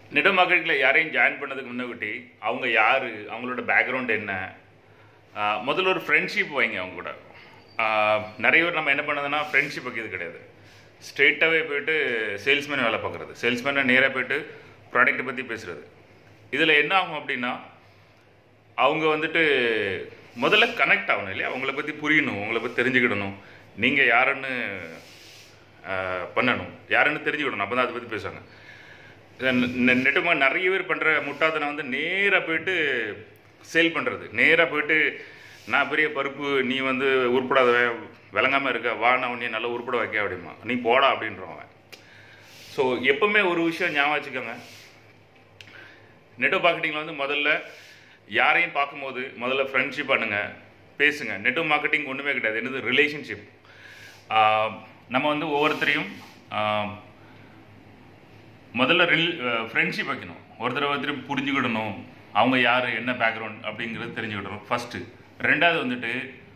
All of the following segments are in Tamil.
நெட் மார்க்கெட்டில் யாரையும் ஜாயின் பண்ணதுக்கு முன்னாடி அவங்க யார் அவங்களோட பேக்ரவுண்ட் என்ன ஆஹ் முதல்ல ஒரு ஃப்ரெண்ட்ஷிப் வைங்க அவங்க கூட ஆஹ் நிறைய பேர் நம்ம என்ன பண்ணதுன்னா ஃப்ரெண்ட்ஷிப் வைக்கிறது கிடையாது ஸ்ட்ரெயிட்டாகவே போயிட்டு சேல்ஸ்மேன் வேலை பார்க்குறது சேல்ஸ்மேனை நேராக போயிட்டு ப்ராடக்ட்டை பற்றி பேசுகிறது இதில் என்ன ஆகும் அப்படின்னா அவங்க வந்துட்டு முதல்ல கனெக்ட் ஆகணும் இல்லையா அவங்கள பற்றி புரியணும் உங்களை பற்றி தெரிஞ்சுக்கிடணும் நீங்கள் யாருன்னு ஆஹ் பண்ணணும் யாருன்னு தெரிஞ்சுக்கிடணும் அப்போ தான் அதை பற்றி பேசுவாங்க நெட்டுமா நிறைய பேர் பண்ணுற முட்டாத்தனை வந்து நேராக போயிட்டு சேல் பண்ணுறது நேராக போயிட்டு நான் பெரிய பருப்பு நீ வந்து உருப்படாதவன் விளங்காமல் இருக்க வா நான் உன்னைய நல்லா உருப்பட வைக்க அப்படிமா நீ போடா அப்படின்றவன் ஸோ எப்பவுமே ஒரு விஷயம் ஞாபகம் வச்சுக்கோங்க நெட்டோ மார்க்கெட்டிங்கில் வந்து முதல்ல யாரையும் பார்க்கும்போது முதல்ல ஃப்ரெண்ட்ஷிப் பண்ணுங்க பேசுங்க நெட்டோ மார்க்கெட்டிங் ஒன்றுமே கிடையாது என்னது ரிலேஷன்ஷிப் நம்ம வந்து ஒவ்வொருத்தரையும் ஆஹ், முதல்ல ரில் ஃப்ரெண்ட்ஷிப் வைக்கணும் ஒருத்தர் ஒருத்தர் புரிஞ்சுக்கிடணும் அவங்க யார் என்ன பேக்ரவுண்ட் அப்படிங்கிறது தெரிஞ்சுக்கிடணும் ஃபஸ்ட்டு ரெண்டாவது வந்துட்டு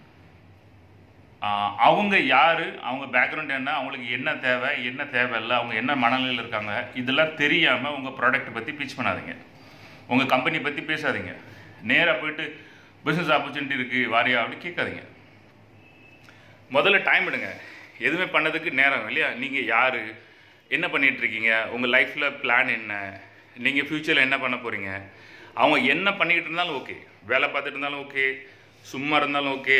ஆஹ், அவங்க யார் அவங்க பேக்ரவுண்ட் என்ன அவங்களுக்கு என்ன தேவை என்ன தேவையில்லை அவங்க என்ன மனநிலையில் இருக்காங்க இதெல்லாம் தெரியாமல் உங்கள் ப்ராடக்ட் பற்றி பீச் பண்ணாதீங்க உங்கள் கம்பெனி பற்றி பேசாதீங்க நேராக போயிட்டு பிஸ்னஸ் ஆப்பர்ச்சுனிட்டி இருக்குது வாரியா அப்படி கேட்காதீங்க முதல்ல டைம் எடுங்க எதுவுமே பண்ணதுக்கு நேரம் இல்லையா நீங்கள் யார் என்ன பண்ணிட்டு இருக்கீங்க உங்கள் லைஃப்பில் பிளான் என்ன நீங்கள் ஃப்யூச்சரில் என்ன பண்ண போகிறீங்க அவங்க என்ன பண்ணிக்கிட்டு இருந்தாலும் ஓகே வேலை பார்த்துட்டு இருந்தாலும் ஓகே சும்மா இருந்தாலும் ஓகே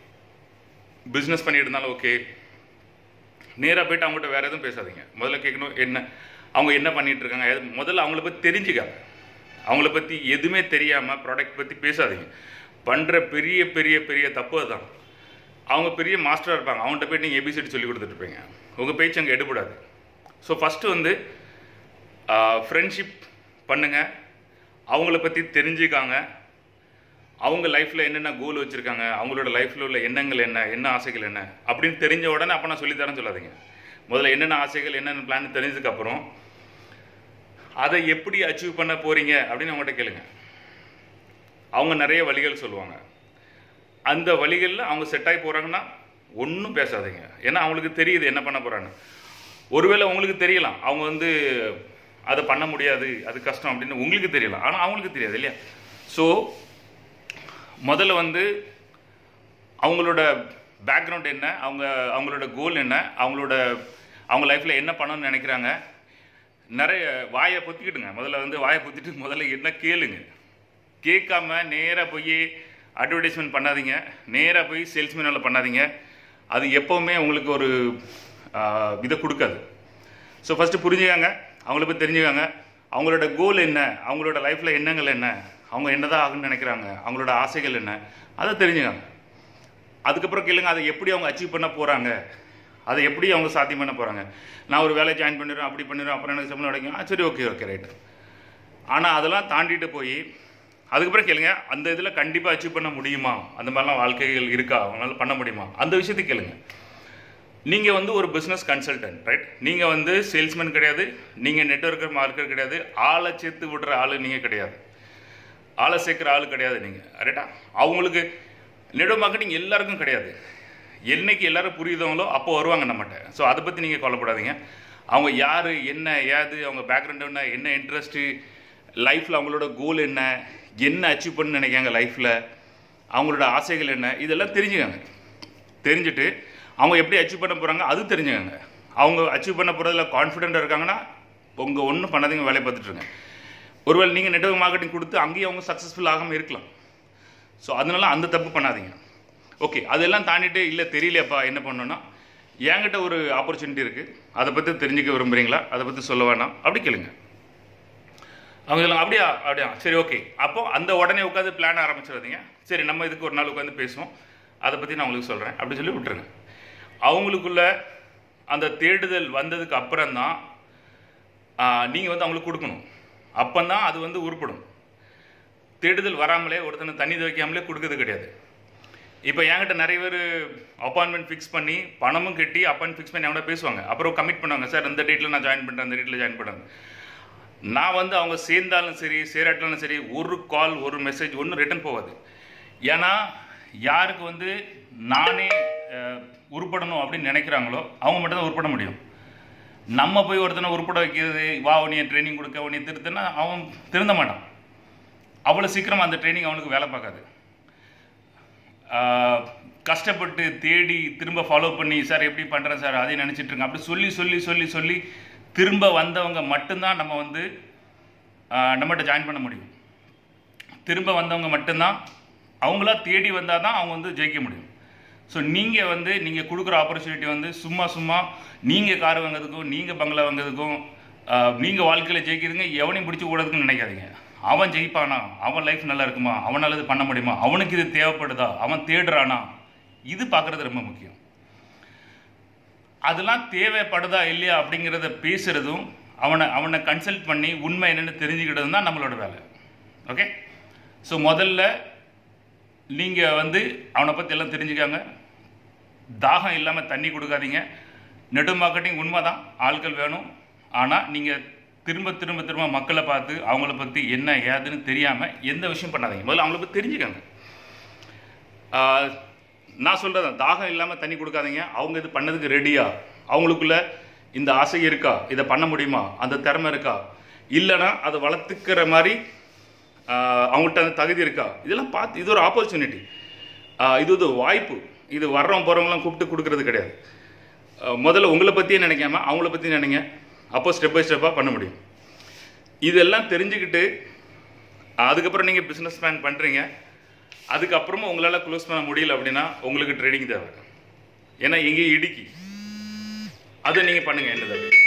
பிஸ்னஸ் பண்ணிட்டு இருந்தாலும் ஓகே நேராக போயிட்டு அவங்ககிட்ட வேறு எதுவும் பேசாதீங்க முதல்ல கேட்கணும் என்ன அவங்க என்ன பண்ணிட்டு இருக்காங்க எது- முதல்ல அவங்கள பற்றி தெரிஞ்சுக்காங்க அவங்கள பற்றி எதுவுமே தெரியாமல் ப்ராடக்ட் பற்றி பேசாதீங்க பண்ணுற பெரிய பெரிய பெரிய தப்பு அதுதான் அவங்க பெரிய மாஸ்டராக இருப்பாங்க அவங்கள்ட்ட போய் நீங்கள் ஏபிசிடி சொல்லி கொடுத்துட்டு இருப்பீங்க உங்கள் பேச்சு அங்கே எடுபடாது ஸோ ஃபஸ்ட்டு வந்து ஃப்ரெண்ட்ஷிப் பண்ணுங்கள் அவங்கள பற்றி தெரிஞ்சுக்காங்க அவங்க லைஃப்பில் என்னென்ன கோல் வச்சுருக்காங்க அவங்களோட லைஃப்பில் உள்ள எண்ணங்கள் என்ன என்ன ஆசைகள் என்ன அப்படின்னு தெரிஞ்ச உடனே அப்போ நான் சொல்லித்தரேன்னு சொல்லாதீங்க முதல்ல என்னென்ன ஆசைகள் என்னென்ன பிளான் தெரிஞ்சதுக்கப்புறம் அதை எப்படி அச்சீவ் பண்ண போகிறீங்க அப்படின்னு அவங்ககிட்ட கேளுங்க அவங்க நிறைய வழிகள் சொல்லுவாங்க அந்த வழிகளில் அவங்க செட் ஆகி போகிறாங்கன்னா ஒன்றும் பேசாதீங்க ஏன்னா அவங்களுக்கு தெரியுது என்ன பண்ண போகிறான்னு ஒருவேளை உங்களுக்கு தெரியலாம் அவங்க வந்து அதை பண்ண முடியாது அது கஷ்டம் அப்படின்னு உங்களுக்கு தெரியலாம் ஆனால் அவங்களுக்கு தெரியாது இல்லையா ஸோ முதல்ல வந்து அவங்களோட பேக்ரவுண்ட் என்ன அவங்க அவங்களோட கோல் என்ன அவங்களோட அவங்க லைஃப்பில் என்ன பண்ணணும்னு நினைக்கிறாங்க நிறைய வாயை பொத்திக்கிட்டுங்க முதல்ல வந்து வாயை பொத்திட்டு முதல்ல என்ன கேளுங்க கேட்காம நேராக போய் அட்வர்டைஸ்மெண்ட் பண்ணாதீங்க நேராக போய் சேல்ஸ்மேனில் பண்ணாதீங்க அது எப்போவுமே உங்களுக்கு ஒரு ஆஹ், இதை கொடுக்காது ஸோ ஃபஸ்ட்டு புரிஞ்சுக்காங்க அவங்கள பற்றி தெரிஞ்சுக்காங்க அவங்களோட கோல் என்ன அவங்களோட லைஃப்பில் எண்ணங்கள் என்ன அவங்க என்னதான் ஆகணும்னு நினைக்கிறாங்க அவங்களோட ஆசைகள் என்ன அதை தெரிஞ்சுக்காங்க அதுக்கப்புறம் கேளுங்க அதை எப்படி அவங்க அச்சீவ் பண்ண போகிறாங்க அதை எப்படி அவங்க சாத்தியம் பண்ண போகிறாங்க நான் ஒரு வேலை ஜாயின் பண்ணிடுறேன் அப்படி பண்ணிடுறேன் அப்புறம் எனக்கு சம்பளம் கிடைக்கும் ஆ, சரி ஓகே ஓகே ரைட் ஆனால் அதெல்லாம் தாண்டிட்டு போய் அதுக்கப்புறம் கேளுங்க அந்த இதில் கண்டிப்பாக அச்சீவ் பண்ண முடியுமா அந்த மாதிரிலாம் வாழ்க்கைகள் இருக்கா அவங்களால பண்ண முடியுமா அந்த விஷயத்தை கேளுங்க நீங்கள் வந்து ஒரு பிஸ்னஸ் கன்சல்டன்ட் ரைட் நீங்கள் வந்து சேல்ஸ்மேன் கிடையாது நீங்கள் நெட்ஒர்க்கர் மார்க்கர் கிடையாது ஆளை சேர்த்து விடுற ஆள் நீங்கள் கிடையாது ஆளை சேர்க்குற ஆள் கிடையாது நீங்கள் ரைட்டா அவங்களுக்கு நெடோ மார்க்கெட்டிங் எல்லாருக்கும் கிடையாது என்னைக்கு எல்லாரும் புரியுதவங்களோ அப்போ வருவாங்க நம்மகிட்ட ஸோ அதை பற்றி நீங்கள் கவலைப்படாதீங்க அவங்க யார் என்ன ஏது அவங்க பேக்ரவுண்ட் என்ன என்ன இன்ட்ரெஸ்ட்டு லைஃப்பில் அவங்களோட கோல் என்ன என்ன அச்சீவ் பண்ண நினைக்காங்க லைஃப்பில் அவங்களோட ஆசைகள் என்ன இதெல்லாம் தெரிஞ்சுக்கங்க தெரிஞ்சுட்டு அவங்க எப்படி அச்சீவ் பண்ண போகிறாங்க அது தெரிஞ்சுக்கங்க அவங்க அச்சீவ் பண்ண போகிறதுல கான்ஃபிடென்ட்டாக இருக்காங்கன்னா உங்கள் ஒன்றும் பண்ணாதீங்க வேலையை பார்த்துட்ருங்க ஒருவேளை நீங்கள் நெட்வொர்க் மார்க்கெட்டிங் கொடுத்து அங்கேயும் அவங்க சக்ஸஸ்ஃபுல் ஆகாமல் இருக்கலாம் ஸோ அதனால அந்த தப்பு பண்ணாதீங்க ஓகே அதெல்லாம் தாண்டிட்டு இல்லை தெரியலையாப்பா என்ன பண்ணணும்னா என்கிட்ட ஒரு ஆப்பர்ச்சுனிட்டி இருக்குது அதை பற்றி தெரிஞ்சுக்க விரும்புகிறீங்களா அதை பற்றி சொல்ல வேணாம் அப்படி கேளுங்க அவங்க சொல்லுவாங்க அப்படியா அப்படியா சரி ஓகே அப்போ அந்த உடனே உட்காந்து பிளான் ஆரம்பிச்சிடாதீங்க சரி நம்ம இதுக்கு ஒரு நாள் உட்காந்து பேசுவோம் அதை பற்றி நான் உங்களுக்கு சொல்கிறேன் அப்படி சொல்லி விட்டுருங்க அவங்களுக்குள்ள அந்த தேடுதல் வந்ததுக்கு அப்புறம் தான் நீங்கள் வந்து அவங்களுக்கு கொடுக்கணும் அப்போ தான் அது வந்து உருப்படும் தேடுதல் வராமலே ஒருத்தனை தண்ணி துவைக்காமலே கொடுக்கறது கிடையாது இப்போ என்கிட்ட நிறைய பேர் அப்பாயின்மெண்ட் ஃபிக்ஸ் பண்ணி பணமும் கட்டி அப்பாயின்ட் ஃபிக்ஸ் பண்ணி அவங்கள்ட்ட பேசுவாங்க அப்புறம் கமிட் பண்ணுவாங்க சார் இந்த டேட்டில் நான் ஜாயின் பண்ணுறேன் அந்த டேட்டில் ஜாயின் பண்ணுறேன் நான் வந்து அவங்க சேர்ந்தாலும் சரி சேராட்டாலும் சரி ஒரு கால் ஒரு மெசேஜ் ஒன்றும் ரிட்டன் போகாது ஏன்னா யாருக்கு வந்து நானே அஹ், உருப்படணும் அப்படின்னு நினைக்கிறாங்களோ அவங்க மட்டும் தான் உருப்பட முடியும் நம்ம போய் ஒருத்தனை உருப்பட வைக்கிறது வா உன்னைய ட்ரைனிங் கொடுக்க உன்னைய திருத்துனா அவன் திருந்த மாட்டான் அவ்வளோ சீக்கிரம் அந்த ட்ரைனிங் அவனுக்கு வேலை பார்க்காது ஆஹ் கஷ்டப்பட்டு தேடி திரும்ப ஃபாலோ பண்ணி சார் எப்படி பண்ணுறேன் சார் அதை நினச்சிட்டு இருக்கேன் அப்படி சொல்லி சொல்லி சொல்லி சொல்லி திரும்ப வந்தவங்க மட்டும்தான் நம்ம வந்து ஆஹ் நம்மகிட்ட ஜாயின் பண்ண முடியும் திரும்ப வந்தவங்க மட்டும்தான் அவங்களா தேடி வந்தால் தான் அவங்க வந்து ஜெயிக்க முடியும் ஸோ நீங்கள் வந்து நீங்கள் கொடுக்குற ஆப்பர்ச்சுனிட்டி வந்து சும்மா சும்மா நீங்கள் கார் வாங்குறதுக்கும் நீங்கள் பங்களா வாங்குறதுக்கும் நீங்கள் வாழ்க்கையில் ஜெயிக்கிறதுங்க எவனையும் பிடிச்சி கூடாதுன்னு நினைக்காதீங்க அவன் ஜெயிப்பானா அவன் லைஃப் நல்லா இருக்குமா அவனால் இது பண்ண முடியுமா அவனுக்கு இது தேவைப்படுதா அவன் தேடுறானா இது பார்க்குறது ரொம்ப முக்கியம் அதெல்லாம் தேவைப்படுதா இல்லையா அப்படிங்கிறத பேசுகிறதும் அவனை அவனை கன்சல்ட் பண்ணி உண்மை என்னென்னு தெரிஞ்சுக்கிட்டதும் தான் நம்மளோட வேலை ஓகே ஸோ முதல்ல நீங்கள் வந்து அவனை பற்றி எல்லாம் தெரிஞ்சுக்காங்க தாகம் இல்லாமல் தண்ணி கொடுக்காதீங்க நெடு மார்க்கெட்டிங் உண்மை தான் ஆட்கள் வேணும் ஆனால் நீங்கள் திரும்ப திரும்ப திரும்ப மக்களை பார்த்து அவங்கள பற்றி என்ன ஏதுன்னு தெரியாமல் எந்த விஷயம் பண்ணாதீங்க முதல்ல அவங்கள பற்றி தெரிஞ்சுக்கங்க ஆஹ், நான் சொல்கிறேன் தாகம் இல்லாமல் தண்ணி கொடுக்காதீங்க அவங்க இது பண்ணதுக்கு ரெடியா அவங்களுக்குள்ள இந்த ஆசை இருக்கா இதை பண்ண முடியுமா அந்த திறமை இருக்கா இல்லைன்னா அதை வளர்த்துக்கிற மாதிரி ஆஹ், அவங்கள்ட்ட அந்த தகுதி இருக்கா இதெல்லாம் பார்த்து இது ஒரு ஆப்பர்ச்சுனிட்டி இது ஒரு வாய்ப்பு இது வர்றவங்க போகிறவங்களாம் கூப்பிட்டு கொடுக்கறது கிடையாது ஆஹ், முதல்ல உங்களை பற்றியே நினைக்காம அவங்கள பற்றி நினைங்க அப்போ ஸ்டெப் பை ஸ்டெப்பாக பண்ண முடியும் இதெல்லாம் தெரிஞ்சுக்கிட்டு அதுக்கப்புறம் நீங்கள் பிஸ்னஸ் பிளான் பண்ணுறீங்க அதுக்கப்புறமா உங்களால் க்ளோஸ் பண்ண முடியல அப்படின்னா உங்களுக்கு ட்ரேடிங் தேவை ஏன்னா எங்கேயும் இடிக்கி அதை நீங்கள் பண்ணுங்கள் என்ன தவிர